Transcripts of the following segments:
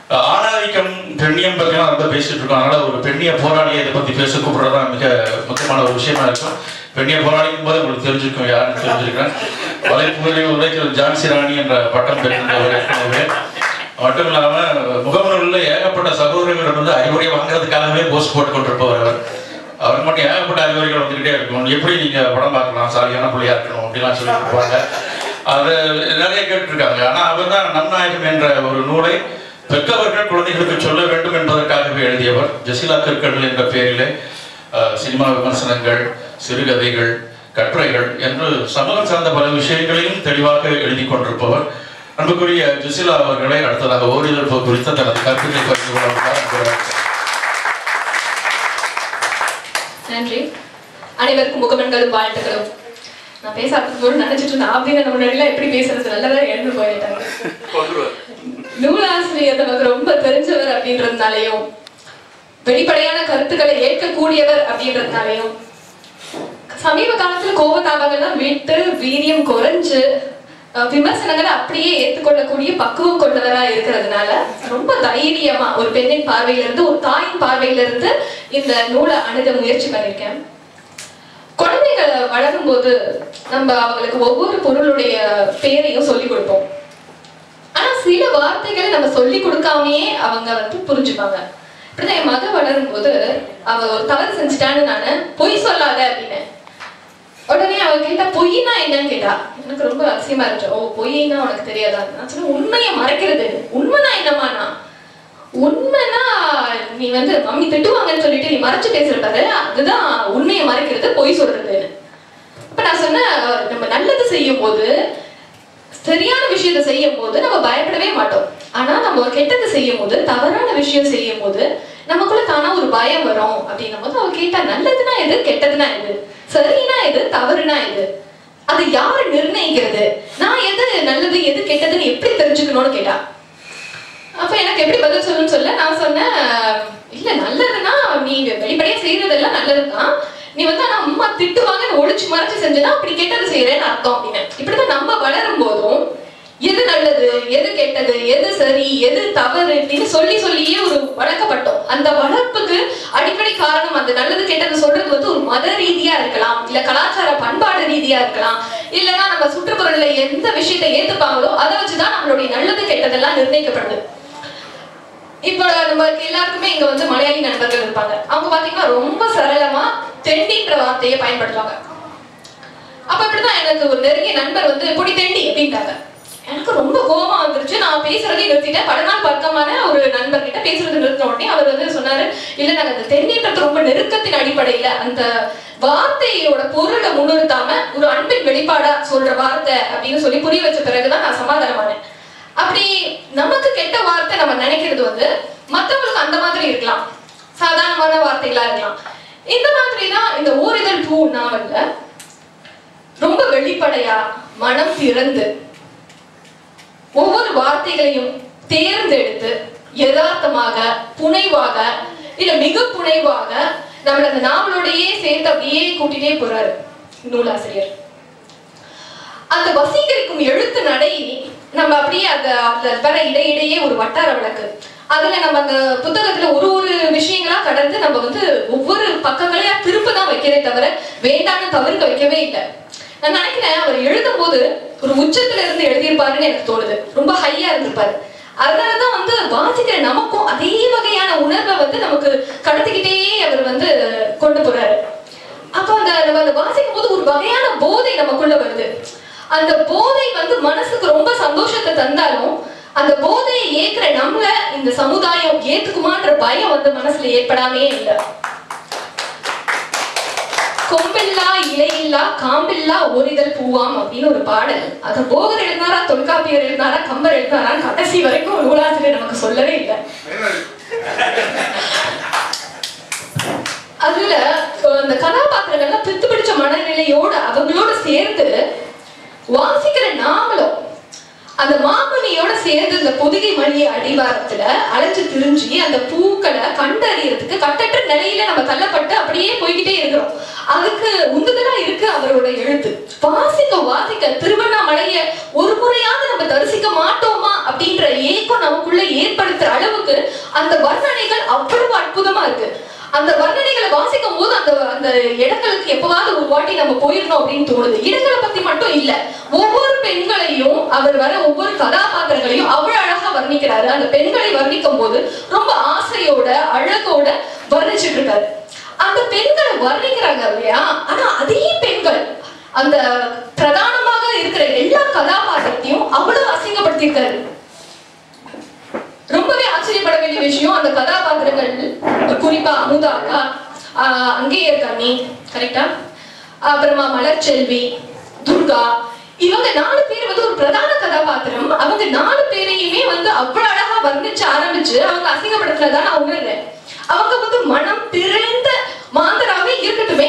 அஹ் ஆணாதிக்கம் பெண்ணியம் பற்றிலாம் ரொம்ப பேசிட்டு இருக்கோம் அதனால ஒரு பெண்ணிய போராளியை இதை பத்தி பேச கூப்பிடுறது தான் மிக முக்கியமான ஒரு விஷயமா இருக்கும் பெண்ணிய போராளிக்கும் போது உங்களுக்கு தெரிஞ்சிருக்கும் யாருன்னு தெரிஞ்சிருக்கிறேன் வலைப்புகளில் உரைக்கிற ஜான்சி ராணி என்ற பட்டம் பெற்றிருந்தவர் ஏற்கனவே மட்டும் இல்லாம முகமூரில் ஏகப்பட்ட சகோதரர்கள் வந்து அறிவுரை வாங்குறதுக்காகவே போஸ்ட் போட்டு கொண்டிருப்பவர் அவர் அவருக்கு மட்டும் ஏகப்பட்ட அறிவுரைகள் வந்துகிட்டே இருக்கும் எப்படி நீங்க படம் பார்க்கலாம் சாலியான பிள்ளையா இருக்கணும் அப்படிலாம் சொல்லிட்டு இருப்பாங்க அது நிறைய கேட்டிருக்காங்க ஆனா அவர் தான் நன்னாயகம் என்ற ஒரு நூலை பெற்றவர்கள் குழந்தைகளுக்கு சொல்ல வேண்டும் என்பதற்காகவே எழுதியவர் ஜெசிலா கற்கடல் என்ற பெயரிலே அஹ், சினிமா விமர்சனங்கள் சிறுகதைகள் கட்டுரைகள் என்று சமூகம் சார்ந்த பல விஷயங்களையும் தெளிவாக எழுதி கொண்டிருப்பவர் அன்புக்குரிய ஜெசிலா அவர்களை அடுத்ததாக ஓரிழப்பு குறித்த தனது கருத்துக்களை பகிர்ந்து கொள்வதற்காக அன்புடன் நன்றி அனைவருக்கும் முகமன்களும் வாழ்த்துக்களும் நான் பேச கூட நினைச்சிட்டு இருந்தேன் அப்படின்னு முன்னாடிலாம் எப்படி பேசுறது நல்லதா எழுந்து போயிட்டாங்க நூலாசிரியர் நமக்கு ரொம்ப தெரிஞ்சவர் அப்படின்றதுனாலையும் வெளிப்படையான கருத்துக்களை ஏற்கக்கூடியவர் அப்படின்றதுனாலையும் சமீப காலத்துல கோபதாபங்கள்லாம் விட்டு வீரியம் குறைஞ்சு அஹ், விமர்சனங்களை அப்படியே ஏற்றுக்கொள்ளக்கூடிய பக்குவம் கொண்டவரா இருக்கிறதுனால ரொம்ப தைரியமா ஒரு பெண்ணின் பார்வையில இருந்து ஒரு தாயின் பார்வையில இருந்து இந்த நூலை அணுக முயற்சி பண்ணியிருக்கேன் குழந்தைகள் வளரும் போது நம்ம அவங்களுக்கு ஒவ்வொரு பொருளுடைய பேரையும் சொல்லி கொடுப்போம் ஆனா சில வார்த்தைகளை நம்ம சொல்லி கொடுக்காமயே அவங்க வந்து புரிஞ்சுப்பாங்க இப்படிதான் என் மக வளரும் போது அவ ஒரு தவறு செஞ்சுட்டான்னு நானு பொய் சொல்லாத அப்படின்னு உடனே அவ கேட்டா பொய்னா என்னன்னு கேட்டா எனக்கு ரொம்ப அதிசயமா இருந்துச்சு ஓ பொய்னா உனக்கு தெரியாதா நான் சொன்னேன் உண்மையை மறைக்கிறது உண்மைனா என்னமானா உண்மைனா நீ வந்து மம்மி திட்டுவாங்கன்னு சொல்லிட்டு நீ மறைச்சு பேசுற பாரு அதுதான் உண்மையை மறைக்கிறது பொய் சொல்றது அப்ப நான் சொன்னேன் நம்ம நல்லது செய்யும் போது சரியான விஷயத்தை செய்யும் போது நம்ம பயப்படவே மாட்டோம் ஆனா நம்ம ஒரு கெட்டது செய்யும் போது தவறான விஷயம் செய்யும் போது நமக்குள்ள தானா ஒரு பயம் வரும் அப்படின்னும் போது அவ கேட்டா நல்லதுன்னா எது கெட்டதுன்னா எது சரினா எது தவறுனா எது அது யாரு நிர்ணயிக்கிறது நான் எது நல்லது எது கெட்டதுன்னு எப்படி தெரிஞ்சுக்கணும்னு கேட்டா அப்ப எனக்கு எப்படி பதில் சொல்லணும்னு சொல்ல நான் சொன்னேன் இல்ல நல்லதுன்னா நீ வெளிப்படையா செய்யறதெல்லாம் நல்லதுதான் நீ வந்து ஆனா அம்மா திட்டுவாங்கன்னு ஒளிச்சு மறைச்சு செஞ்சனா அப்படி கெட்டது செய்யறேன்னு அர்த்தம் அப்படின்னு இப்படிதான் நம்ம வளரும் போதும் எது நல்லது எது கெட்டது எது சரி எது தவறு அப்படின்னு சொல்லி சொல்லியே ஒரு வளர்க்கப்பட்டோம் அந்த வளர்ப்புக்கு அடிப்படை காரணம் அந்த நல்லது கெட்டது சொல்றது வந்து ஒரு மத ரீதியா இருக்கலாம் இல்ல கலாச்சார பண்பாடு ரீதியா இருக்கலாம் இல்லைன்னா நம்ம சுற்றுப்புறத்துல எந்த விஷயத்தை ஏத்துப்பாங்களோ அதை வச்சுதான் நம்மளுடைய நல்லது கெட்டதெல்லாம் நிர்ணயிக்கப்படுது இப்போ நமக்கு எல்லாருக்குமே இங்க வந்து மலையாளி நண்பர்கள் இருப்பாங்க அவங்க பாத்தீங்கன்னா ரொம்ப சரளமா தெண்டின்ற வார்த்தையை பயன்படுத்துவாங்க அப்ப இப்படிதான் எனக்கு ஒரு நெருங்கிய நண்பர் வந்து பொடி தெண்டி அப்படின்ட்டாங்க எனக்கு ரொம்ப கோபமா வந்துருச்சு நான் பேசுறதே நிறுத்திட்டேன் பல நாள் பக்கமான ஒரு நண்பர் கிட்ட பேசுறது நிறுத்தின உடனே அவர் வந்து சொன்னாரு இல்ல நாங்க அந்த தென்னின்றது ரொம்ப நெருக்கத்தின் அடிப்படையில அந்த வார்த்தையோட பொருளை முன்னிறுத்தாம ஒரு அன்பின் வெளிப்பாடா சொல்ற வார்த்தை அப்படின்னு சொல்லி புரிய வச்ச பிறகுதான் நான் சமாதானமானேன் அப்படி நமக்கு கெட்ட வார்த்தை நம்ம நினைக்கிறது வந்து மத்தவங்களுக்கு அந்த மாதிரி இருக்கலாம் சாதாரணமான வார்த்தைகளா இருக்கலாம் இந்த மாதிரி தான் இந்த ஓரிதழ் பூ நாவல்ல ரொம்ப வெளிப்படையா மனம் திறந்து ஒவ்வொரு வார்த்தைகளையும் தேர்ந்தெடுத்து யதார்த்தமாக புனைவாக இல்ல மிக புனைவாக நம்மள அந்த நாவலோடையே சேர்த்து அப்படியே கூட்டிட்டே போறாரு நூலாசிரியர் அந்த வசீகரிக்கும் எழுத்து நடை நம்ம அப்படியே அந்த அந்த வர இடையிடையே ஒரு வட்டார விளக்கு அதுல நம்ம அந்த புத்தகத்துல ஒரு ஒரு விஷயங்களா கடந்து நம்ம வந்து ஒவ்வொரு பக்கங்களையா திரும்ப தான் வைக்கிறே தவிர வேண்டாம்னு தவிர்க்க வைக்கவே இல்லை நான் நினைக்கிறேன் அவர் எழுதும் போது ஒரு உச்சத்துல இருந்து எழுதியிருப்பாருன்னு எனக்கு தோணுது ரொம்ப ஹையா இருந்திருப்பாரு அதனாலதான் வந்து வாசிக்கிற நமக்கும் அதே வகையான உணர்வை வந்து நமக்கு கடத்திக்கிட்டே அவர் வந்து கொண்டு போறாரு அப்ப அந்த நம்ம அந்த வாசிக்கும் போது ஒரு வகையான போதை நமக்குள்ள வருது அந்த போதை வந்து மனசுக்கு ரொம்ப சந்தோஷத்தை தந்தாலும் அந்த போதையை ஏற்கிற நம்மள இந்த சமுதாயம் ஏத்துக்குமான்ற பயம் வந்து மனசுல ஏற்படாமே இல்லை கொம்பில்லா இலையில்லா காம்பில்லா ஓரிதழ் பூவாம் அப்படின்னு ஒரு பாடல் அத போகர் எழுதினாரா தொல்காப்பியர் எழுதினாரா கம்பர் எழுதினாரா கடைசி வரைக்கும் நூலாசிரியர் நமக்கு சொல்லவே இல்லை அதுல அஹ், அந்த கதாபாத்திரங்கள்லாம் பித்து பிடிச்ச மனநிலையோட அவங்களோட சேர்ந்து வாசிக்கிற நாமளும் அந்த மாமணியோட சேர்ந்து இந்த பொதிகை மணி அடிவாரத்துல அலைஞ்சு திரிஞ்சு அந்த பூக்களை கண்டறியறதுக்கு கட்டற்ற நிலையில நம்ம தள்ளப்பட்டு அப்படியே போய்கிட்டே இருக்கிறோம் அதுக்கு உந்துதலா இருக்கு அவரோட எழுத்து வாசிக்க வாசிக்க திருவண்ணாமலைய ஒரு முறையாவது நம்ம தரிசிக்க மாட்டோமா அப்படின்ற ஏக்கம் நமக்குள்ள ஏற்படுத்துற அளவுக்கு அந்த வர்ணனைகள் அவ்வளவு அற்புதமா இருக்கு அந்த வர்ணனைகளை வாசிக்கும் போது அந்த அந்த இடங்களுக்கு எப்பவாவது ஒரு வாட்டி நம்ம போயிடணும் அப்படின்னு தோணுது இடங்களை பத்தி மட்டும் இல்ல ஒவ்வொரு பெண்களையும் அவர் வர ஒவ்வொரு கதாபாத்திரங்களையும் அவ்வளவு அழகா வர்ணிக்கிறாரு அந்த பெண்களை வர்ணிக்கும் போது ரொம்ப ஆசையோட அழகோட வர்ணிச்சிட்டு இருக்காரு அந்த பெண்களை வர்ணிக்கிறாங்க இல்லையா ஆனா அதே பெண்கள் அந்த பிரதானமாக இருக்கிற எல்லா கதாபாத்திரத்தையும் அவ்வளவு அசிங்கப்படுத்தியிருக்காரு ரொம்பவே ஆச்சரியப்பட வேண்டிய விஷயம் அந்த கதாபாத்திரங்கள் குறிப்பா அமுதா அக்கா ஆஹ் அங்கேயர் கண்ணி கரெக்டா அப்புறமா மலர்ச்செல்வி துர்கா இவங்க நாலு பேர் வந்து ஒரு பிரதான கதாபாத்திரம் அவங்க நாலு பேரையுமே வந்து அவ்வளவு அழகா வர்ணிச்சு ஆரம்பிச்சு அவங்க அசிங்கப்படுத்துறதா நான் உணர்றேன் அவங்க வந்து மனம் திறந்த மாந்தராவே இருக்கட்டுமே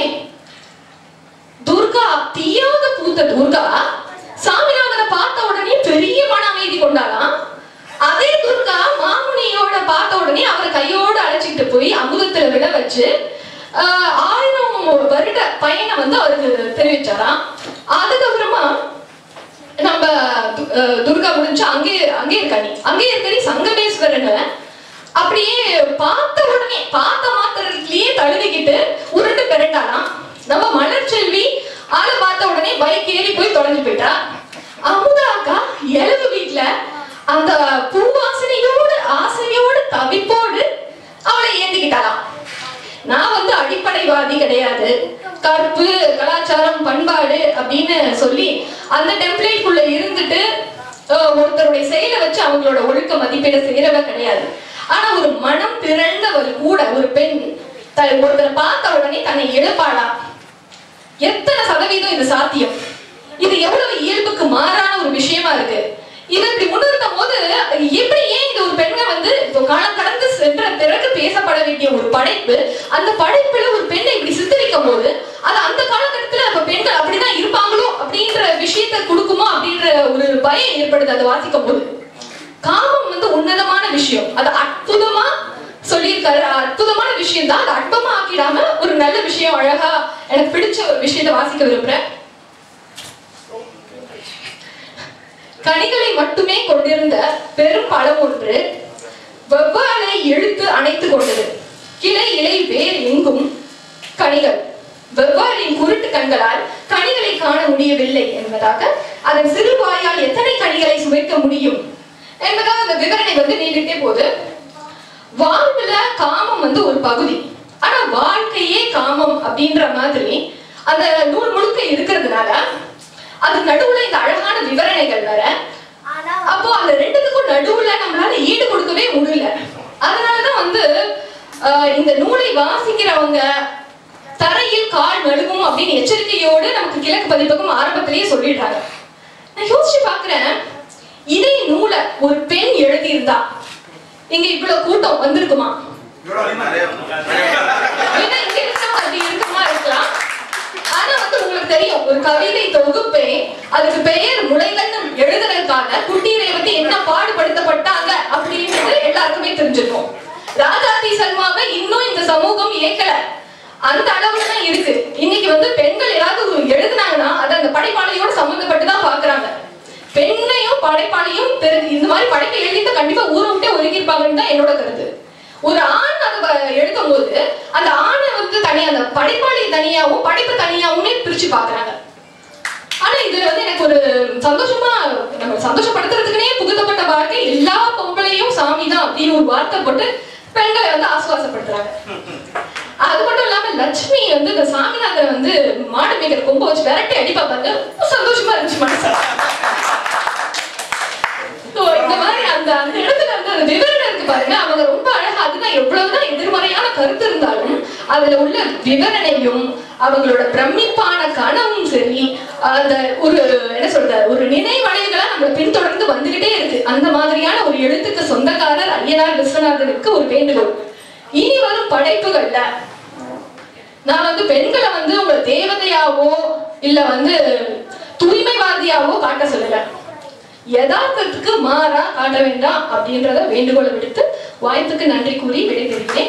துர்கா தீயாக பூத்த துர்கா சாமிநாதனை பார்த்த உடனே பெரிய மன அமைதி கொண்டாலாம் அதே துர்கா மாமுனியோட பார்த்த உடனே அவரை கையோட அழைச்சிட்டு போய் அமுதத்துல விட வச்சு ஆஹ், ஆயிரம் வருட பயணம் வந்து அவருக்கு தெரிவிச்சாராம் அதுக்கப்புறமா நம்ம து- அஹ், துர்கா முடிஞ்சு அங்கே அங்கே இருக்கணி அங்கே இருக்கணி சங்கமேஸ்வரன் அப்படியே பார்த்த உடனே பார்த்த மாத்திரத்திலேயே தழுவிக்கிட்டு உருண்டு பிறண்டாலாம் நம்ம மலர்ச்செல்வி ஆளை பார்த்த உடனே பைக் ஏறி போய் தொலைஞ்சு போயிட்டா அமுதா அக்கா எலவு வீட்டுல அந்த பூவாசனையோடு ஆசையோடு தவிப்போடு அவளை ஏந்திக்கிட்டாளாம் நான் வந்து அடிப்படைவாதி கிடையாது கற்பு கலாச்சாரம் பண்பாடு அப்படின்னு சொல்லி அந்த டெம்ப்ளேட்குள்ள இருந்துட்டு அஹ், ஒருத்தருடைய செயலை வச்சு அவங்களோட ஒழுக்க மதிப்பீடு செய்யறவ கிடையாது ஆனா ஒரு மனம் திரண்டவர் கூட ஒரு பெண் த- ஒருத்தரை பார்த்த உடனே தன்னை இழப்பாளா எத்தனை சதவீதம் இது சாத்தியம் இது எவ்வளவு இயல்புக்கு மாறான ஒரு விஷயமா இருக்கு இதை இப்படி முன்னிறுத்தும் போது எப்படி ஏன் இது ஒரு பெண்ணை வந்து இப்போ காலம் கடந்து சென்ற பிறகு பேசப்பட வேண்டிய ஒரு படைப்பு அந்த படைப்புல ஒரு பெண்ணை இப்படி சித்தரிக்கும் போது அது அந்த காலகட்டத்துல அப்ப பெண்கள் அப்படிதான் இருப்பாங்களோ அப்படின்ற விஷயத்தை கொடுக்குமோ அப்படின்ற ஒரு பயம் ஏற்படுது அதை வாசிக்கும் போது காமம் வந்து உன்னதமான விஷயம் அது அற்புதமா சொல்லியிருக்காரு அற்புதமான விஷயம் தான் அதை அற்பமா ஆக்கிடாம ஒரு நல்ல விஷயம் அழகா எனக்கு பிடிச்ச ஒரு விஷயத்தை வாசிக்க விரும்புறேன் கனிகளை மட்டுமே கொண்டிருந்த பெரும் பழம் ஒன்று வெவ்வாலை இழுத்து அணைத்துக் கொண்டது கிளை இலை வேர் எங்கும் கனிகள் வெவ்வாலின் குருட்டு கண்களால் கனிகளை காண முடியவில்லை என்பதாக அதன் சிறு வாயால் எத்தனை கனிகளை சுவைக்க முடியும் என்பதாக அந்த விவரணை வந்து நீண்டுட்டே போகுது வாழ்வுல காமம் வந்து ஒரு பகுதி ஆனா வாழ்க்கையே காமம் அப்படின்ற மாதிரி அந்த நூல் முழுக்க இருக்கிறதுனால அது நடுவுல இந்த அழகான விவரணைகள் வர அப்போ அந்த ரெண்டுத்துக்கும் நடுவுல நம்மளால ஈடு கொடுக்கவே முடியல அதனாலதான் வந்து ஆஹ், இந்த நூலை வாசிக்கிறவங்க தரையில் கால் நழுவும் அப்படின்னு எச்சரிக்கையோடு நமக்கு கிழக்கு பதிப்பகம் ஆரம்பத்திலேயே சொல்லிடுறாங்க நான் யோசிச்சு பாக்குறேன் இதே நூலை ஒரு பெண் எழுதியிருந்தா இங்க இவ்வளவு கூட்டம் வந்திருக்குமா ஏன்னா இங்க இருக்கவங்க அப்படி இருக்குமா இருக்கலாம் ஆனா வந்து உங்களுக்கு தெரியும் ஒரு கவிதை தொகுப்பே அதுக்கு பெயர் முளைகன்னு எழுதுறதுக்காக குட்டி ரேவதி என்ன பாடுபடுத்தப்பட்டாங்க அப்படின்றது எல்லாருக்குமே தெரிஞ்சிருக்கும் ராஜாதி சர்மாவை இன்னும் இந்த சமூகம் ஏற்கல அந்த அளவுல தான் இருக்கு இன்னைக்கு வந்து பெண்கள் ஏதாவது எழுதுனாங்கன்னா அது அந்த படைப்பாளையோட சம்மந்தப்பட்டு தான் பாக்குறாங்க பெண்ணையும் படைப்பாளையும் தெரி- இந்த மாதிரி படைப்பை எழுதிட்டு கண்டிப்பா ஊரை விட்டே ஒதுங்கியிருப்பாங்கன்னு தான் என்னோட கருத்து ஒரு ஆண் அதை வ- எழுதும் போது அந்த ஆணை வந்து தனியா அந்த படைப்பாளி தனியாவும் படைப்பு தனியாவுமே பிரிச்சு பாக்குறாங்க ஆனா இதுல வந்து எனக்கு ஒரு சந்தோஷமா நம்ம சந்தோஷப்படுத்துறதுக்குனே புகுத்தப்பட்ட வாழ்க்கை எல்லா பொம்பளையும் சாமி தான் அப்படின்னு ஒரு வார்த்தை போட்டு பெண்களை வந்து ஆசுவாசப்படுத்துறாங்க அது மட்டும் இல்லாம லட்சுமி வந்து இந்த சாமிநாதன் வந்து மாடு மேய்க்கிற கொம்ப வச்சு விரட்டி அடிப்பா பாருங்க ரொம்ப சந்தோஷமா இருந்துச்சு மனசு So, இந்த மாதிரி அந்த அந்த இடத்துல வந்து அந்த விவரணை இருக்கு பாருங்க அவங்க ரொம்ப அழகா அதுதான் எவ்வளவுதான் எதிர்மறையான கருத்து இருந்தாலும் அதுல உள்ள விவரணையும் அவங்களோட பிரமிப்பான கனவும் சரி அந்த ஒரு என்ன சொல்ற ஒரு நினைவலைகளா நம்மள பின்தொடர்ந்து வந்துகிட்டே இருக்கு அந்த மாதிரியான ஒரு எழுத்துக்கு சொந்தக்காரர் ஐயனார் விஸ்வநாதனுக்கு ஒரு வேண்டுகோள் இனி வரும் படைப்புகள்ல நான் வந்து பெண்களை வந்து உங்களை தேவதையாவோ இல்ல வந்து தூய்மைவாதியாவோ காட்ட சொல்லல யதார்த்தத்துக்கு மாறா காட்ட வேண்டாம் அப்படின்றத வேண்டுகோளை விடுத்து வாய்ப்புக்கு நன்றி கூறி விடைபெறுகிறேன்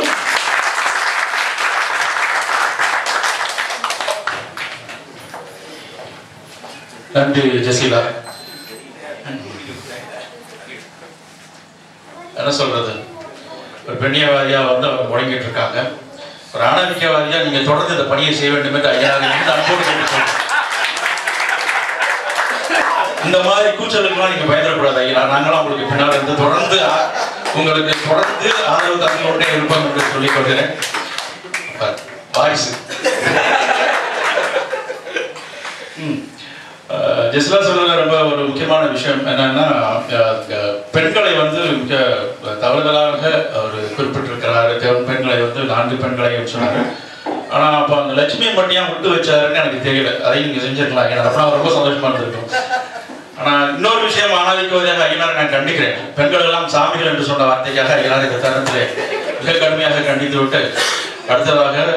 நன்றி ஜெசீலா என்ன சொல்றது ஒரு பெண்ணியவாதியா வந்து அவங்க முழங்கிட்டு இருக்காங்க ஒரு ஆணவிக்கவாதியா நீங்க தொடர்ந்து இந்த பணியை செய்ய வேண்டும் என்று ஐயா இந்த அன்போடு கேட்டுக்கொள்கிறேன். இந்த மாதிரி கூச்சலுக்கெல்லாம் நீங்க பயந்துடக்கூடாது ஐயா நாங்களாம் உங்களுக்கு பின்னால் இருந்து தொடர்ந்து ஆ- உங்களுக்கு தொடர்ந்து ஆதரவு தந்து கொண்டே இருப்போம் என்று சொல்லிக் கொள்கிறேன் பார், வாரிசு ம். அஹ், ஜெஸ்லா சொல்றதுல ரொம்ப ஒரு முக்கியமான விஷயம் என்னன்னா அஹ், அஹ், பெண்களை வந்து மிக தவறுதலாக அவர் குறிப்பிட்டிருக்கிறார் தேவன் பெண்களை வந்து நான்கு பெண்களை சொன்னார் ஆனா அப்ப அந்த லட்சுமியை மட்டும் ஏன் விட்டு வச்சாருன்னு எனக்கு தெரியல அதையும் நீங்க செஞ்சிருக்கலாம் ஏன்னா அப்ப ரொம்ப சந்தோஷமா இருந்திருக்கும் ஆனா இன்னொரு விஷயம் ஆணாதிக்கவதியாக ஐயனார் நான் கண்டிக்கிறேன் பெண்கள் எல்லாம் சாமிகள் என்று சொன்ன வார்த்தைக்காக ஐயனார் இந்த தருணத்திலே மிக கடுமையாக கண்டித்து விட்டு அடுத்ததாக